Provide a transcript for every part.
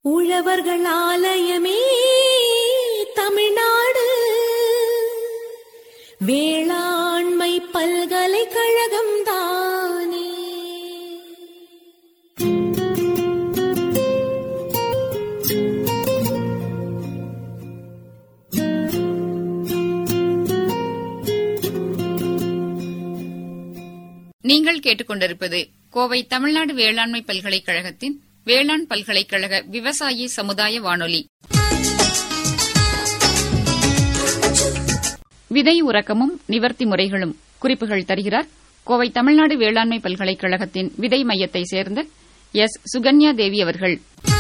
உழவர்கள் ஆலயமே தமிழ்நாடு வேளாண்மை பல்கலைக்கழகம் தானே நீங்கள் கேட்டுக்கொண்டிருப்பது கோவை தமிழ்நாடு வேளாண்மை பல்கலைக்கழகத்தின் வேளாண் பல்கலைக்கழக விவசாயி சமுதாய வானொலி விதை உறக்கமும் நிவர்த்தி முறைகளும் குறிப்புகள் தருகிறார் கோவை தமிழ்நாடு வேளாண்மை பல்கலைக்கழகத்தின் விதை மையத்தை சேர்ந்த எஸ் சுகன்யா தேவி அவர்கள்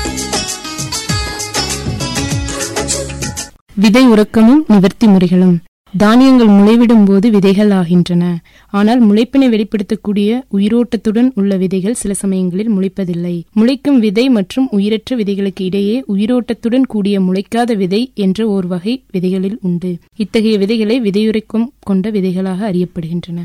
விதை உறக்கமும் நிவர்த்தி முறைகளும் தானியங்கள் முளைவிடும் போது விதைகள் ஆகின்றன ஆனால் முளைப்பினை வெளிப்படுத்தக்கூடிய உயிரோட்டத்துடன் உள்ள விதைகள் சில சமயங்களில் முளைப்பதில்லை முளைக்கும் விதை மற்றும் உயிரற்ற விதைகளுக்கு இடையே உயிரோட்டத்துடன் கூடிய முளைக்காத விதை என்ற ஓர் வகை விதைகளில் உண்டு இத்தகைய விதைகளை விதையுறக்கம் கொண்ட விதைகளாக அறியப்படுகின்றன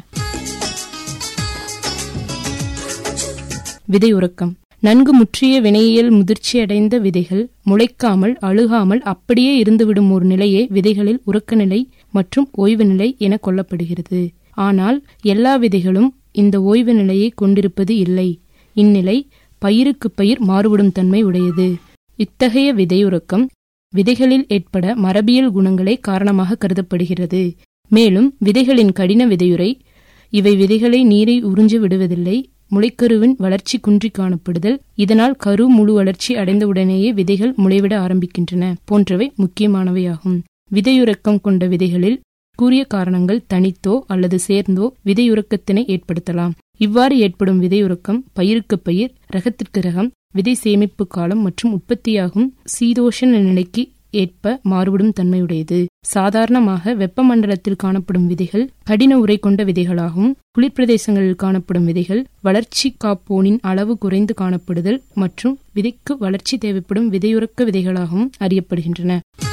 விதை உறக்கம் நன்கு முற்றிய வினையியல் முதிர்ச்சியடைந்த விதைகள் முளைக்காமல் அழுகாமல் அப்படியே இருந்துவிடும் ஒரு நிலையே விதைகளில் உறக்க நிலை மற்றும் ஓய்வு நிலை என கொள்ளப்படுகிறது ஆனால் எல்லா விதைகளும் இந்த ஓய்வு நிலையை கொண்டிருப்பது இல்லை இந்நிலை பயிருக்கு பயிர் மாறுபடும் தன்மை உடையது இத்தகைய விதையுறக்கம் விதைகளில் ஏற்பட மரபியல் குணங்களே காரணமாக கருதப்படுகிறது மேலும் விதைகளின் கடின விதையுறை இவை விதைகளை நீரை உறிஞ்சு விடுவதில்லை முளைக்கருவின் வளர்ச்சி குன்றி காணப்படுதல் இதனால் கரு முழு வளர்ச்சி அடைந்தவுடனேயே விதைகள் முளைவிட ஆரம்பிக்கின்றன போன்றவை முக்கியமானவையாகும் விதையுறக்கம் கொண்ட விதைகளில் கூறிய காரணங்கள் தனித்தோ அல்லது சேர்ந்தோ விதையுறக்கத்தினை ஏற்படுத்தலாம் இவ்வாறு ஏற்படும் விதையுறக்கம் பயிருக்கு பயிர் ரகத்திற்கு ரகம் விதை சேமிப்பு காலம் மற்றும் உற்பத்தியாகும் சீதோஷண நிலைக்கு ஏற்ப மாறுபடும் தன்மையுடையது சாதாரணமாக வெப்பமண்டலத்தில் காணப்படும் விதைகள் கடின உரை கொண்ட விதைகளாகும் குளிர்பிரதேசங்களில் காணப்படும் விதைகள் வளர்ச்சி காப்போனின் அளவு குறைந்து காணப்படுதல் மற்றும் விதைக்கு வளர்ச்சி தேவைப்படும் விதையுறக்க விதைகளாகவும் அறியப்படுகின்றன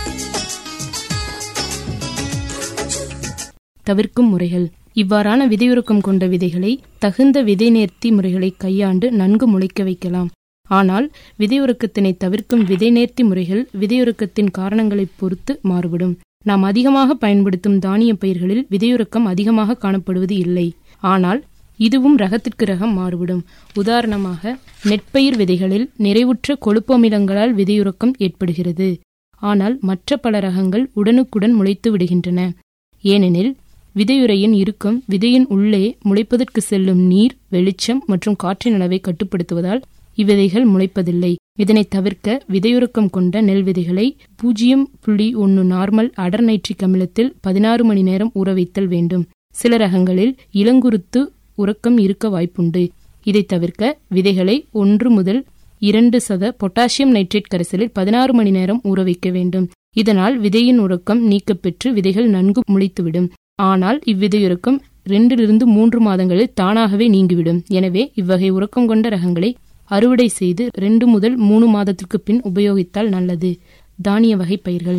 தவிர்க்கும் முறைகள் இவ்வாறான விதையுறக்கம் கொண்ட விதைகளை தகுந்த விதை நேர்த்தி முறைகளை கையாண்டு நன்கு முளைக்க வைக்கலாம் ஆனால் விதையுறக்கத்தினை தவிர்க்கும் விதை நேர்த்தி முறைகள் விதையுறக்கத்தின் காரணங்களைப் பொறுத்து மாறுபடும் நாம் அதிகமாக பயன்படுத்தும் தானிய பயிர்களில் விதையுறக்கம் அதிகமாக காணப்படுவது இல்லை ஆனால் இதுவும் ரகத்திற்கு ரகம் மாறுபடும் உதாரணமாக நெற்பயிர் விதைகளில் நிறைவுற்ற கொழுப்பு அமிலங்களால் விதையுறக்கம் ஏற்படுகிறது ஆனால் மற்ற பல ரகங்கள் உடனுக்குடன் முளைத்து விடுகின்றன ஏனெனில் விதையுறையின் இறுக்கம் விதையின் உள்ளே முளைப்பதற்கு செல்லும் நீர் வெளிச்சம் மற்றும் காற்றின் அளவை கட்டுப்படுத்துவதால் இவ்விதைகள் முளைப்பதில்லை இதனை தவிர்க்க விதையுறக்கம் கொண்ட நெல் விதைகளை பூஜ்ஜியம் புள்ளி ஒன்று நார்மல் அடர் நைட்ரிக் அமிலத்தில் பதினாறு மணி நேரம் ஊற வைத்தல் வேண்டும் சில ரகங்களில் இளங்குருத்து உறக்கம் இருக்க வாய்ப்புண்டு இதை தவிர்க்க விதைகளை ஒன்று முதல் இரண்டு சத பொட்டாசியம் நைட்ரேட் கரைசலில் பதினாறு மணி நேரம் ஊற வைக்க வேண்டும் இதனால் விதையின் உறக்கம் நீக்கப்பெற்று விதைகள் நன்கு முளைத்துவிடும் ஆனால் இவ்விதையுறக்கம் இரண்டிலிருந்து மூன்று மாதங்களில் தானாகவே நீங்கிவிடும் எனவே இவ்வகை உறக்கம் கொண்ட ரகங்களை அறுவடை செய்து ரெண்டு முதல் மூணு மாதத்திற்கு பின் உபயோகித்தால் நல்லது தானிய வகை பயிர்கள்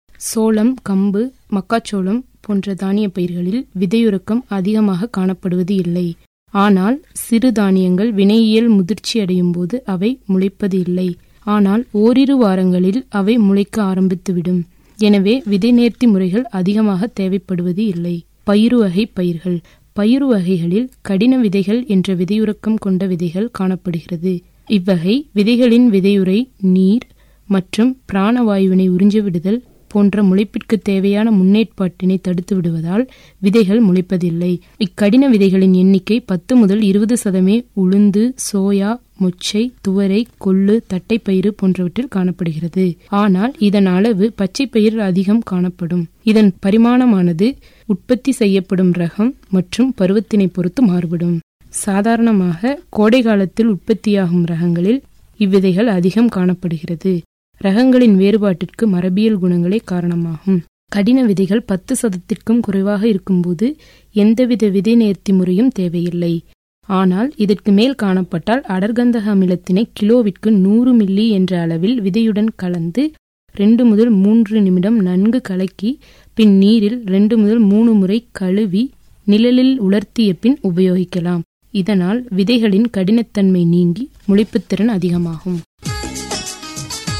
சோளம் கம்பு மக்காச்சோளம் போன்ற தானிய பயிர்களில் விதையுறக்கம் அதிகமாக காணப்படுவது இல்லை ஆனால் சிறு தானியங்கள் வினையியல் முதிர்ச்சி அடையும் போது அவை முளைப்பது இல்லை ஆனால் ஓரிரு வாரங்களில் அவை முளைக்க ஆரம்பித்துவிடும் எனவே விதை நேர்த்தி முறைகள் அதிகமாக தேவைப்படுவது இல்லை பயிறு வகை பயிர்கள் பயிறு வகைகளில் கடின விதைகள் என்ற விதையுறக்கம் கொண்ட விதைகள் காணப்படுகிறது இவ்வகை விதைகளின் விதையுறை நீர் மற்றும் பிராணவாயுவினை உறிஞ்சிவிடுதல் போன்ற முளைப்பிற்கு தேவையான முன்னேற்பாட்டினை தடுத்து விடுவதால் விதைகள் முளைப்பதில்லை இக்கடின விதைகளின் எண்ணிக்கை பத்து முதல் இருபது சதமே உளுந்து சோயா மொச்சை துவரை கொள்ளு தட்டைப்பயிறு போன்றவற்றில் காணப்படுகிறது ஆனால் இதன் அளவு பச்சை பயிர் அதிகம் காணப்படும் இதன் பரிமாணமானது உற்பத்தி செய்யப்படும் ரகம் மற்றும் பருவத்தினை பொறுத்து மாறுபடும் சாதாரணமாக கோடை காலத்தில் உற்பத்தியாகும் ரகங்களில் இவ்விதைகள் அதிகம் காணப்படுகிறது ரகங்களின் வேறுபாட்டிற்கு மரபியல் குணங்களே காரணமாகும் கடின விதைகள் பத்து சதத்திற்கும் குறைவாக இருக்கும்போது எந்தவித விதை நேர்த்தி முறையும் தேவையில்லை ஆனால் இதற்கு மேல் காணப்பட்டால் அடர்கந்தக அமிலத்தினை கிலோவிற்கு நூறு மில்லி என்ற அளவில் விதையுடன் கலந்து ரெண்டு முதல் மூன்று நிமிடம் நன்கு கலக்கி பின் நீரில் ரெண்டு முதல் மூணு முறை கழுவி நிழலில் உலர்த்திய பின் உபயோகிக்கலாம் இதனால் விதைகளின் கடினத்தன்மை நீங்கி முளைப்புத்திறன் அதிகமாகும்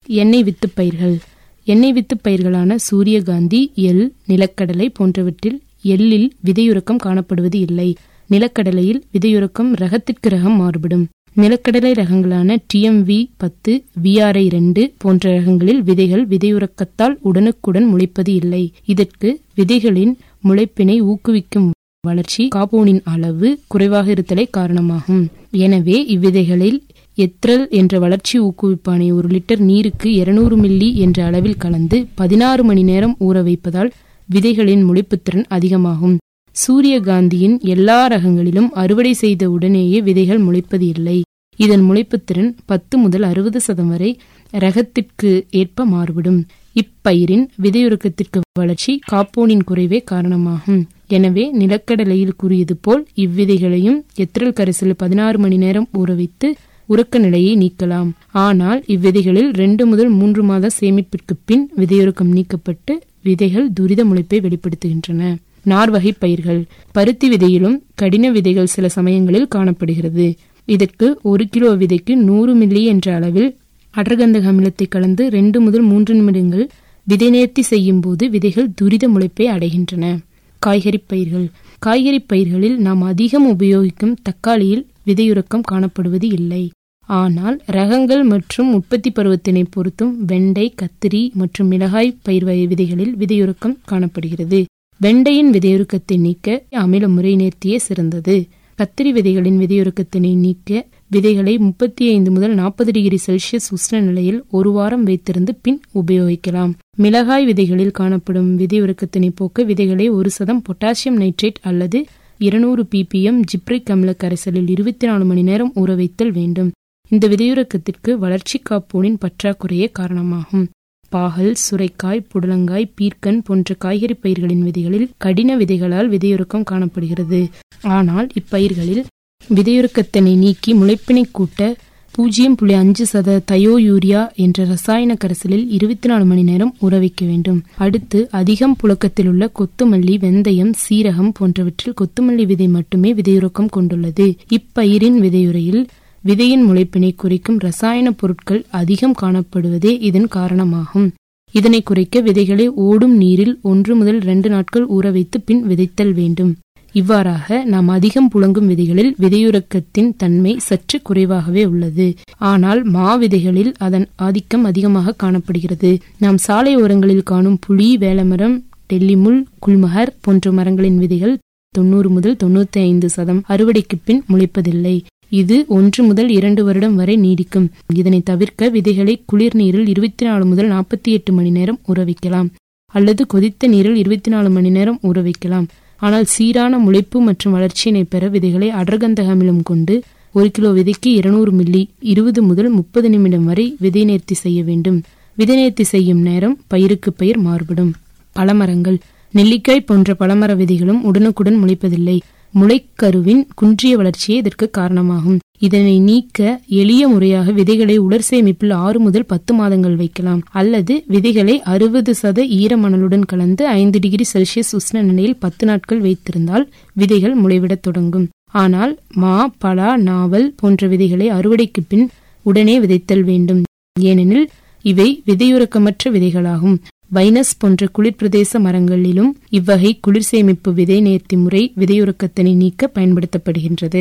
எண்ணெய் வித்து பயிர்கள் எண்ணெய் வித்து பயிர்களான சூரியகாந்தி எள் நிலக்கடலை போன்றவற்றில் எள்ளில் விதையுறக்கம் காணப்படுவது இல்லை நிலக்கடலையில் விதையுறக்கம் ரகத்திற்கு ரகம் மாறுபடும் நிலக்கடலை ரகங்களான டிஎம்வி பத்து விஆர்ஐ ரெண்டு போன்ற ரகங்களில் விதைகள் விதையுறக்கத்தால் உடனுக்குடன் முளைப்பது இல்லை இதற்கு விதைகளின் முளைப்பினை ஊக்குவிக்கும் வளர்ச்சி காபோனின் அளவு குறைவாக இருத்தலே காரணமாகும் எனவே இவ்விதைகளில் எத்ரல் என்ற வளர்ச்சி ஊக்குவிப்பானை ஒரு லிட்டர் நீருக்கு 200 மில்லி என்ற அளவில் கலந்து பதினாறு மணி நேரம் ஊற வைப்பதால் விதைகளின் முளைப்புத்திறன் அதிகமாகும் சூரியகாந்தியின் எல்லா ரகங்களிலும் அறுவடை செய்த உடனேயே விதைகள் முளைப்பது இல்லை இதன் முளைப்புத்திறன் பத்து முதல் அறுபது சதம் வரை ரகத்திற்கு ஏற்ப மாறுபடும் இப்பயிரின் விதையுறக்கத்திற்கு வளர்ச்சி காப்போனின் குறைவே காரணமாகும் எனவே நிலக்கடலையில் கூறியது போல் இவ்விதைகளையும் எத்திரல் கரைசல் பதினாறு மணி நேரம் ஊற வைத்து உறக்க நிலையை நீக்கலாம் ஆனால் இவ்விதைகளில் ரெண்டு முதல் மூன்று மாத சேமிப்பிற்கு பின் விதையுறக்கம் நீக்கப்பட்டு விதைகள் துரித முளைப்பை வெளிப்படுத்துகின்றன நார்வகை பயிர்கள் பருத்தி விதையிலும் கடின விதைகள் சில சமயங்களில் காணப்படுகிறது இதற்கு ஒரு கிலோ விதைக்கு நூறு மில்லி என்ற அளவில் அடர்கந்தக அமிலத்தை கலந்து ரெண்டு முதல் மூன்று நிமிடங்கள் விதை நேர்த்தி செய்யும் போது விதைகள் துரித முளைப்பை அடைகின்றன காய்கறி பயிர்கள் காய்கறி பயிர்களில் நாம் அதிகம் உபயோகிக்கும் தக்காளியில் விதையுறக்கம் காணப்படுவது இல்லை ஆனால் ரகங்கள் மற்றும் உற்பத்தி பருவத்தினை பொறுத்தும் வெண்டை கத்திரி மற்றும் மிளகாய் பயிர் வகை விதைகளில் விதையுறக்கம் காணப்படுகிறது வெண்டையின் விதையுறக்கத்தை நீக்க அமில முறை நேர்த்தியே சிறந்தது கத்திரி விதைகளின் விதையுறக்கத்தினை நீக்க விதைகளை முப்பத்தி ஐந்து முதல் நாற்பது டிகிரி செல்சியஸ் உஷ்ண நிலையில் ஒரு வாரம் வைத்திருந்து பின் உபயோகிக்கலாம் மிளகாய் விதைகளில் காணப்படும் விதையுறக்கத்தினை போக்க விதைகளை ஒரு சதம் பொட்டாசியம் நைட்ரேட் அல்லது இருநூறு பிபிஎம் ஜிப்ரிக் அமில கரைசலில் இருபத்தி நாலு மணி நேரம் ஊற வைத்தல் வேண்டும் இந்த விதையுறக்கத்திற்கு வளர்ச்சி காப்போனின் பற்றாக்குறையே காரணமாகும் பாகல் சுரைக்காய் புடலங்காய் பீர்க்கன் போன்ற காய்கறி பயிர்களின் விதைகளில் கடின விதைகளால் விதையுறக்கம் காணப்படுகிறது ஆனால் இப்பயிர்களில் விதையுறக்கத்தினை நீக்கி முளைப்பினை கூட்ட பூஜ்ஜியம் புள்ளி அஞ்சு சத தயோ யூரியா என்ற ரசாயன கரைசலில் இருபத்தி நாலு மணி நேரம் ஊற வைக்க வேண்டும் அடுத்து அதிகம் புழக்கத்தில் உள்ள கொத்துமல்லி வெந்தயம் சீரகம் போன்றவற்றில் கொத்துமல்லி விதை மட்டுமே விதையுறக்கம் கொண்டுள்ளது இப்பயிரின் விதையுறையில் விதையின் முளைப்பினை குறைக்கும் ரசாயன பொருட்கள் அதிகம் காணப்படுவதே இதன் காரணமாகும் இதனை குறைக்க விதைகளை ஓடும் நீரில் ஒன்று முதல் இரண்டு நாட்கள் ஊற வைத்து பின் விதைத்தல் வேண்டும் இவ்வாறாக நாம் அதிகம் புழங்கும் விதைகளில் விதையுறக்கத்தின் தன்மை சற்று குறைவாகவே உள்ளது ஆனால் மா விதைகளில் அதன் ஆதிக்கம் அதிகமாக காணப்படுகிறது நாம் சாலை ஓரங்களில் காணும் புளி வேலமரம் டெல்லி முள் குல்மஹர் போன்ற மரங்களின் விதைகள் தொண்ணூறு முதல் தொண்ணூத்தி ஐந்து சதம் அறுவடைக்கு பின் முளைப்பதில்லை இது ஒன்று முதல் இரண்டு வருடம் வரை நீடிக்கும் இதனை தவிர்க்க விதைகளை குளிர் நீரில் இருபத்தி நாலு முதல் நாற்பத்தி எட்டு மணி நேரம் ஊற வைக்கலாம் அல்லது கொதித்த நீரில் இருபத்தி நாலு மணி நேரம் ஊற வைக்கலாம் ஆனால் சீரான முளைப்பு மற்றும் வளர்ச்சியினை பெற விதைகளை அடர்கந்தக அமிலம் கொண்டு ஒரு கிலோ விதைக்கு இருநூறு மில்லி இருபது முதல் முப்பது நிமிடம் வரை விதை நேர்த்தி செய்ய வேண்டும் விதை நேர்த்தி செய்யும் நேரம் பயிருக்கு பயிர் மாறுபடும் பழமரங்கள் நெல்லிக்காய் போன்ற பழமர விதைகளும் உடனுக்குடன் முளைப்பதில்லை முளைக்கருவின் குன்றிய வளர்ச்சியே இதற்கு காரணமாகும் இதனை நீக்க எளிய முறையாக விதைகளை உலர் சேமிப்பில் ஆறு முதல் பத்து மாதங்கள் வைக்கலாம் அல்லது விதைகளை அறுபது சத ஈரமணலுடன் கலந்து ஐந்து டிகிரி செல்சியஸ் உஷ்ண நிலையில் பத்து நாட்கள் வைத்திருந்தால் விதைகள் முளைவிடத் தொடங்கும் ஆனால் மா பலா நாவல் போன்ற விதைகளை அறுவடைக்கு பின் உடனே விதைத்தல் வேண்டும் ஏனெனில் இவை விதையுறக்கமற்ற விதைகளாகும் வைனஸ் போன்ற குளிர் பிரதேச மரங்களிலும் இவ்வகை குளிர் சேமிப்பு விதை நேர்த்தி முறை விதையுறக்கத்தினை நீக்க பயன்படுத்தப்படுகின்றது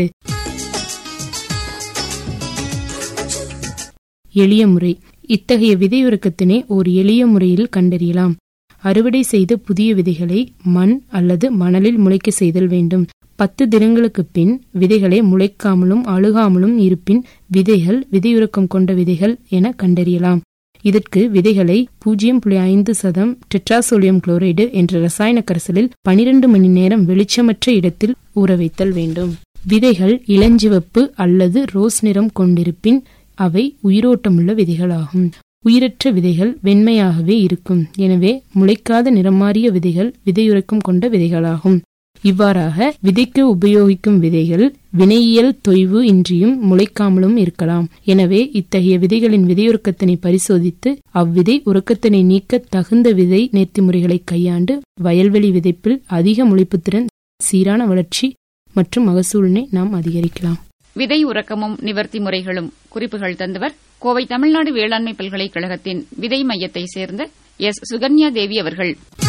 எளிய முறை இத்தகைய விதையுறக்கத்தினை ஒரு எளிய முறையில் கண்டறியலாம் அறுவடை செய்த புதிய விதைகளை மண் அல்லது மணலில் முளைக்க செய்தல் வேண்டும் பத்து தினங்களுக்கு பின் விதைகளை முளைக்காமலும் அழுகாமலும் இருப்பின் விதைகள் விதையுறக்கம் கொண்ட விதைகள் என கண்டறியலாம் இதற்கு விதைகளை பூஜ்ஜியம் புள்ளி ஐந்து சதம் டெட்ராசோலியம் குளோரைடு என்ற ரசாயன கரைசலில் பனிரெண்டு மணி நேரம் வெளிச்சமற்ற இடத்தில் ஊற வைத்தல் வேண்டும் விதைகள் இளஞ்சிவப்பு அல்லது ரோஸ் நிறம் கொண்டிருப்பின் அவை உயிரோட்டமுள்ள விதைகளாகும் உயிரற்ற விதைகள் வெண்மையாகவே இருக்கும் எனவே முளைக்காத நிறமாறிய விதைகள் விதையுறக்கம் கொண்ட விதைகளாகும் இவ்வாறாக விதைக்கு உபயோகிக்கும் விதைகள் வினையியல் தொய்வு இன்றியும் முளைக்காமலும் இருக்கலாம் எனவே இத்தகைய விதைகளின் விதையுறக்கத்தினை பரிசோதித்து அவ்விதை உறக்கத்தினை நீக்க தகுந்த விதை நேர்த்தி முறைகளை கையாண்டு வயல்வெளி விதைப்பில் அதிக முளைப்புத்திறன் சீரான வளர்ச்சி மற்றும் மகசூலினை நாம் அதிகரிக்கலாம் விதை உறக்கமும் நிவர்த்தி முறைகளும் குறிப்புகள் தந்தவர் கோவை தமிழ்நாடு வேளாண்மை பல்கலைக்கழகத்தின் விதை மையத்தை சேர்ந்த எஸ் சுகன்யா தேவி அவர்கள்